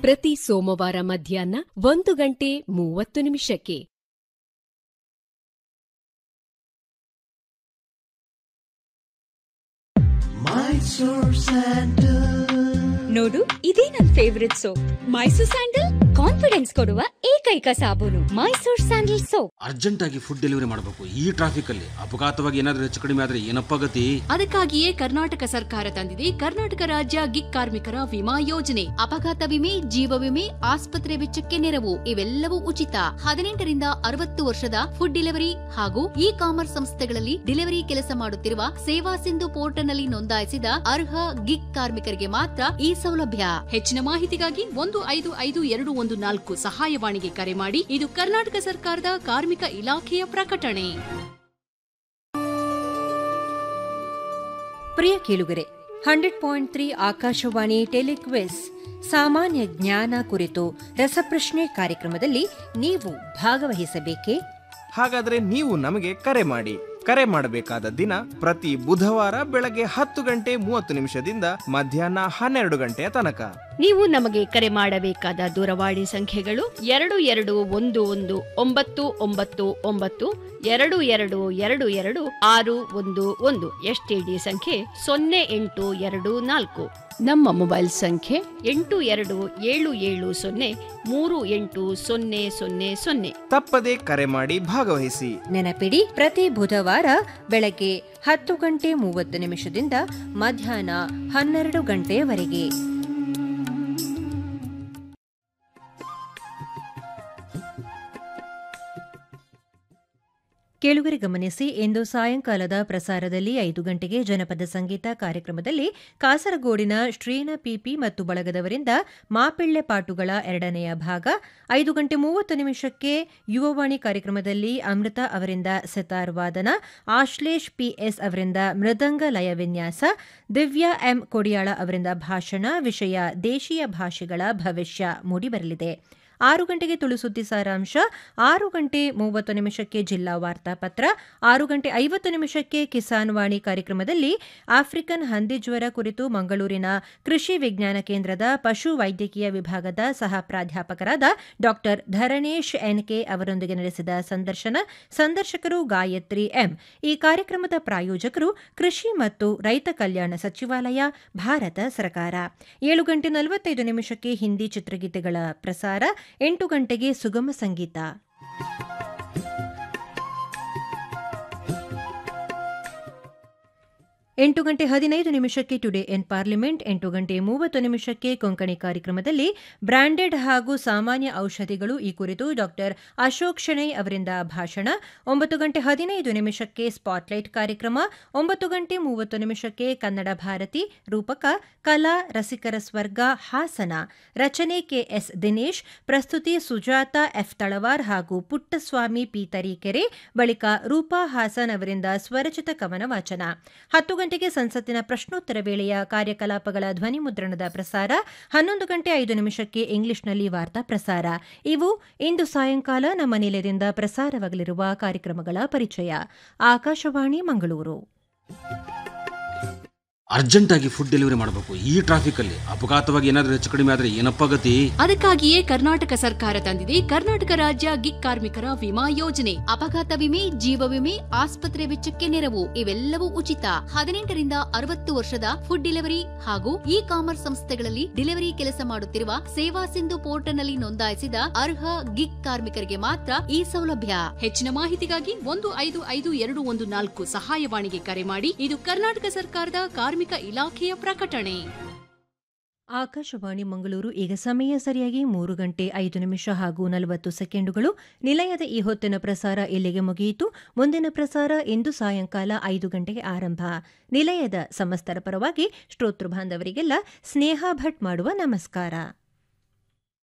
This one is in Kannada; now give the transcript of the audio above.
ಪ್ರತಿ ಸೋಮವಾರ ಮಧ್ಯಾಹ್ನ ಒಂದು ಗಂಟೆ ಮೂವತ್ತು ನಿಮಿಷಕ್ಕೆ ನೋಡು ಇದೇ ನನ್ favourite soap Mysore sandal confidence ಕೊಡುವ ಏಕೈಕ ಸಾಬೂನು ಮೈಸೂರ್ ಸ್ಯಾಂಡಲ್ ಸೋಪ್ ಅರ್ಜೆಂಟ್ ಆಗಿ ಫುಡ್ ಡೆಲಿವರಿ ಮಾಡಬೇಕು ಈ ಟ್ರಾಫಿಕ್ ಅಲ್ಲಿ ಅಪಘಾತವಾಗಿ ಏನಾದ್ರೂ ಹೆಚ್ಚು ಕಡಿಮೆ ಆದ್ರೆ ಏನಪ್ಪ ಗತಿ ಅದಕ್ಕಾಗಿಯೇ ಕರ್ನಾಟಕ ಸರ್ಕಾರ ತಂದಿದೆ ಕರ್ನಾಟಕ ರಾಜ್ಯ ಗಿಗ್ ಕಾರ್ಮಿಕರ ವಿಮಾ ಯೋಜನೆ ಅಪಘಾತ ವಿಮೆ ಜೀವ ವಿಮೆ ಆಸ್ಪತ್ರೆ ವೆಚ್ಚಕ್ಕೆ ನೆರವು ಇವೆಲ್ಲವೂ ಉಚಿತ ಹದಿನೆಂಟರಿಂದ ಅರವತ್ತು ವರ್ಷದ ಫುಡ್ ಡೆಲಿವರಿ ಹಾಗೂ ಇ ಕಾಮರ್ಸ್ ಸಂಸ್ಥೆಗಳಲ್ಲಿ ಡೆಲಿವರಿ ಕೆಲಸ ಮಾಡುತ್ತಿರುವ ಸೇವಾ ಸಿಂಧು ಪೋರ್ಟಲ್ನಲ್ಲಿ ನೋಂದಾಯಿಸಿದ ಅರ್ಹ ಗಿಗ್ ಕಾರ್ಮಿಕರಿಗೆ ಮಾತ್ರ ಈ ಸೌಲಭ್ಯ ಹೆಚ್ಚಿನ ಮಾಹಿತಿಗಾಗಿ ಒಂದು ಐದು ಐದು ಎರಡು ಒಂದು ನಾಲ್ಕು ಸಹಾಯವಾಣಿಗೆ ಕರೆ ಮಾಡಿ ಇದು ಕರ್ನಾಟಕ ಸರ್ಕಾರದ ಕಾರ್ಮಿಕ ಇಲಾಖೆಯ ಪ್ರಕಟಣೆ ಪ್ರಿಯ ಕೇಳುಗರೆ hundred point three Akashvani telequiz ಸಾಮಾನ್ಯ ಜ್ಞಾನ ಕುರಿತು ರಸಪ್ರಶ್ನೆ ಕಾರ್ಯಕ್ರಮದಲ್ಲಿ ನೀವು ಭಾಗವಹಿಸಬೇಕೇ ಹಾಗಾದ್ರೆ ನೀವು ನಮಗೆ ಕರೆ ಮಾಡಿ ಕರೆ ಮಾಡಬೇಕಾದ ದಿನ ಪ್ರತಿ ಬುಧವಾರ ಬೆಳಗ್ಗೆ ಹತ್ತು ಗಂಟೆ ಮೂವತ್ತು ನಿಮಿಷದಿಂದ ಮಧ್ಯಾಹ್ನ ಹನ್ನೆರಡು ಗಂಟೆಯ ತನಕ ನೀವು ನಮಗೆ ಕರೆ ಮಾಡಬೇಕಾದ ದೂರವಾಣಿ ಸಂಖ್ಯೆಗಳು ಎರಡು ಎರಡು ಒಂದು ಒಂದು ಒಂಬತ್ತು ಒಂಬತ್ತು ಒಂಬತ್ತು ಎರಡು ಎರಡು ಎರಡು ಎರಡು ಆರು ಒಂದು ಒಂದು ಎಸ್ಟಿಡಿ ಸಂಖ್ಯೆ ಸೊನ್ನೆ ಎಂಟು ಎರಡು ನಾಲ್ಕು ನಮ್ಮ ಮೊಬೈಲ್ ಸಂಖ್ಯೆ ಎಂಟು ಎರಡು ಏಳು ಏಳು ಸೊನ್ನೆ ಮೂರು ಎಂಟು ಸೊನ್ನೆ ಸೊನ್ನೆ ಸೊನ್ನೆ ತಪ್ಪದೆ ಕರೆ ಮಾಡಿ ಭಾಗವಹಿಸಿ ನೆನಪಿಡಿ ಪ್ರತಿ ಬುಧವಾರ ಬೆಳಗ್ಗೆ ಹತ್ತು ಗಂಟೆ ಮೂವತ್ತು ನಿಮಿಷದಿಂದ ಮಧ್ಯಾಹ್ನ ಹನ್ನೆರಡು ಗಂಟೆಯವರೆಗೆ ಕೇಳುಗರೆ ಗಮನಿಸಿ ಇಂದು ಸಾಯಂಕಾಲದ ಪ್ರಸಾರದಲ್ಲಿ ಐದು ಗಂಟೆಗೆ ಜನಪದ ಸಂಗೀತ ಕಾರ್ಯಕ್ರಮದಲ್ಲಿ ಕಾಸರಗೋಡಿನ ಶ್ರೀನ ಪಿಪಿ ಮತ್ತು ಬಳಗದವರಿಂದ ಮಾಪಿಳ್ಳೆ ಪಾಟುಗಳ ಎರಡನೆಯ ಭಾಗ ಐದು ಗಂಟೆ ಮೂವತ್ತು ನಿಮಿಷಕ್ಕೆ ಯುವವಾಣಿ ಕಾರ್ಯಕ್ರಮದಲ್ಲಿ ಅಮೃತ ಅವರಿಂದ ಸೆತಾರ್ ವಾದನ ಆಶ್ಲೇಷ್ ಪಿಎಸ್ ಅವರಿಂದ ಮೃದಂಗ ಲಯ ವಿನ್ಯಾಸ ದಿವ್ಯಾ ಎಂ ಕೊಡಿಯಾಳ ಅವರಿಂದ ಭಾಷಣ ವಿಷಯ ದೇಶೀಯ ಭಾಷೆಗಳ ಭವಿಷ್ಯ ಮೂಡಿಬರಲಿದೆ ಆರು ಗಂಟೆಗೆ ತುಳುಸುದ್ದಿ ಸಾರಾಂಶ ಆರು ಗಂಟೆ ಮೂವತ್ತು ನಿಮಿಷಕ್ಕೆ ಜಿಲ್ಲಾ ವಾರ್ತಾಪತ್ರ ಆರು ಗಂಟೆ ಐವತ್ತು ನಿಮಿಷಕ್ಕೆ ಕಿಸಾನ್ ವಾಣಿ ಕಾರ್ಯಕ್ರಮದಲ್ಲಿ ಆಫ್ರಿಕನ್ ಹಂದಿ ಜ್ವರ ಕುರಿತು ಮಂಗಳೂರಿನ ಕೃಷಿ ವಿಜ್ಞಾನ ಕೇಂದ್ರದ ಪಶು ವೈದ್ಯಕೀಯ ವಿಭಾಗದ ಸಹ ಪ್ರಾಧ್ಯಾಪಕರಾದ ಡಾ ಧರಣೇಶ್ ಎನ್ಕೆ ಅವರೊಂದಿಗೆ ನಡೆಸಿದ ಸಂದರ್ಶನ ಸಂದರ್ಶಕರು ಗಾಯತ್ರಿ ಎಂ ಈ ಕಾರ್ಯಕ್ರಮದ ಪ್ರಾಯೋಜಕರು ಕೃಷಿ ಮತ್ತು ರೈತ ಕಲ್ಯಾಣ ಸಚಿವಾಲಯ ಭಾರತ ಸರ್ಕಾರ ಏಳು ಗಂಟೆ ನಲವತ್ತೈದು ನಿಮಿಷಕ್ಕೆ ಹಿಂದಿ ಚಿತ್ರಗೀತೆಗಳ ಪ್ರಸಾರ ಎಂಟು ಗಂಟೆಗೆ ಸುಗಮ ಸಂಗೀತ ಎಂಟು ಗಂಟೆ ಹದಿನೈದು ನಿಮಿಷಕ್ಕೆ ಟುಡೇ ಇನ್ ಪಾರ್ಲಿಮೆಂಟ್ ಎಂಟು ಗಂಟೆ ಮೂವತ್ತು ನಿಮಿಷಕ್ಕೆ ಕೊಂಕಣಿ ಕಾರ್ಯಕ್ರಮದಲ್ಲಿ ಬ್ರಾಂಡೆಡ್ ಹಾಗೂ ಸಾಮಾನ್ಯ ಔಷಧಿಗಳು ಈ ಕುರಿತು ಡಾಕ್ಟರ್ ಅಶೋಕ್ ಶೆಣೈ ಅವರಿಂದ ಭಾಷಣ ಒಂಬತ್ತು ಗಂಟೆ ಹದಿನೈದು ನಿಮಿಷಕ್ಕೆ ಸ್ಪಾಟ್ಲೈಟ್ ಕಾರ್ಯಕ್ರಮ ಒಂಬತ್ತು ಗಂಟೆ ಮೂವತ್ತು ನಿಮಿಷಕ್ಕೆ ಕನ್ನಡ ಭಾರತಿ ರೂಪಕ ಕಲಾ ರಸಿಕರ ಸ್ವರ್ಗ ಹಾಸನ ರಚನೆ ಕೆಎಸ್ ದಿನೇಶ್ ಪ್ರಸ್ತುತಿ ಸುಜಾತ ಎಫ್ ತಳವಾರ್ ಹಾಗೂ ಪುಟ್ಟಸ್ವಾಮಿ ಪಿ ತರೀಕೆರೆ ಬಳಿಕ ರೂಪಾ ಹಾಸನ್ ಅವರಿಂದ ಸ್ವರಚಿತ ಕವನ ವಾಚನ ಹತ್ತು ಗಂಟೆಗೆ ಸಂಸತ್ತಿನ ಪ್ರಶ್ನೋತ್ತರ ವೇಳೆಯ ಕಾರ್ಯಕಲಾಪಗಳ ಧ್ವನಿ ಮುದ್ರಣದ ಪ್ರಸಾರ ಹನ್ನೊಂದು ಗಂಟೆ ಐದು ನಿಮಿಷಕ್ಕೆ ಇಂಗ್ಲಿಷ್ನಲ್ಲಿ ವಾರ್ತಾ ಪ್ರಸಾರ ಇವು ಇಂದು ಸಾಯಂಕಾಲ ನಮ್ಮ ನಿಲಯದಿಂದ ಪ್ರಸಾರವಾಗಲಿರುವ ಕಾರ್ಯಕ್ರಮಗಳ ಪರಿಚಯ ಆಕಾಶವಾಣಿ ಮಂಗಳೂರು ಅರ್ಜೆಂಟ್ ಆಗಿ ಫುಡ್ ಡೆಲಿವರಿ ಮಾಡಬೇಕು ಈ ಟ್ರಾಫಿಕ್ ಅಲ್ಲಿ ಅಪಘಾತವಾಗಿ ಏನಾದ್ರೂ ಹೆಚ್ಚು ಕಡಿಮೆ ಆದ್ರೆ ಏನಪ್ಪ ಗತಿ ಅದಕ್ಕಾಗಿಯೇ ಕರ್ನಾಟಕ ಸರ್ಕಾರ ತಂದಿದೆ ಕರ್ನಾಟಕ ರಾಜ್ಯ ಗಿಗ್ ಕಾರ್ಮಿಕರ ವಿಮಾ ಯೋಜನೆ ಅಪಘಾತ ವಿಮೆ ಜೀವ ವಿಮೆ ಆಸ್ಪತ್ರೆ ವೆಚ್ಚಕ್ಕೆ ನೆರವು ಇವೆಲ್ಲವೂ ಉಚಿತ ಹದಿನೆಂಟರಿಂದ ಅರವತ್ತು ವರ್ಷದ ಫುಡ್ ಡೆಲಿವರಿ ಹಾಗೂ ಇ ಕಾಮರ್ಸ್ ಸಂಸ್ಥೆಗಳಲ್ಲಿ ಡೆಲಿವರಿ ಕೆಲಸ ಮಾಡುತ್ತಿರುವ ಸೇವಾ ಸಿಂಧು ಪೋರ್ಟಲ್ನಲ್ಲಿ ನೋಂದಾಯಿಸಿದ ಅರ್ಹ ಗಿಗ್ ಕಾರ್ಮಿಕರಿಗೆ ಮಾತ್ರ ಈ ಸೌಲಭ್ಯ ಹೆಚ್ಚಿನ ಮಾಹಿತಿಗಾಗಿ ಒಂದು ಐದು ಐದು ಎರಡು ಒಂದು ನಾಲ್ಕು ಸಹಾಯವಾಣಿಗೆ ಕರೆ ಮಾಡಿ ಇದು ಕರ್ನಾಟಕ ಸರ್ಕಾರದ ಕಾರ್ಮಿಕ ಇಲಾಖೆಯ ಪ್ರಕಟಣೆ ಆಕಾಶವಾಣಿ ಮಂಗಳೂರು ಈಗ ಸಮಯ ಸರಿಯಾಗಿ ಮೂರು ಗಂಟೆ ಐದು ನಿಮಿಷ ಹಾಗೂ ನಲವತ್ತು ಸೆಕೆಂಡುಗಳು ನಿಲಯದ ಈ ಹೊತ್ತಿನ ಪ್ರಸಾರ ಇಲ್ಲಿಗೆ ಮುಗಿಯಿತು ಮುಂದಿನ ಪ್ರಸಾರ ಇಂದು ಸಾಯಂಕಾಲ ಐದು ಗಂಟೆಗೆ ಆರಂಭ ನಿಲಯದ ಸಮಸ್ತರ ಪರವಾಗಿ ಶ್ರೋತೃ ಬಾಂಧವರಿಗೆಲ್ಲ ಸ್ನೇಹ ಭಟ್ ಮಾಡುವ ನಮಸ್ಕಾರ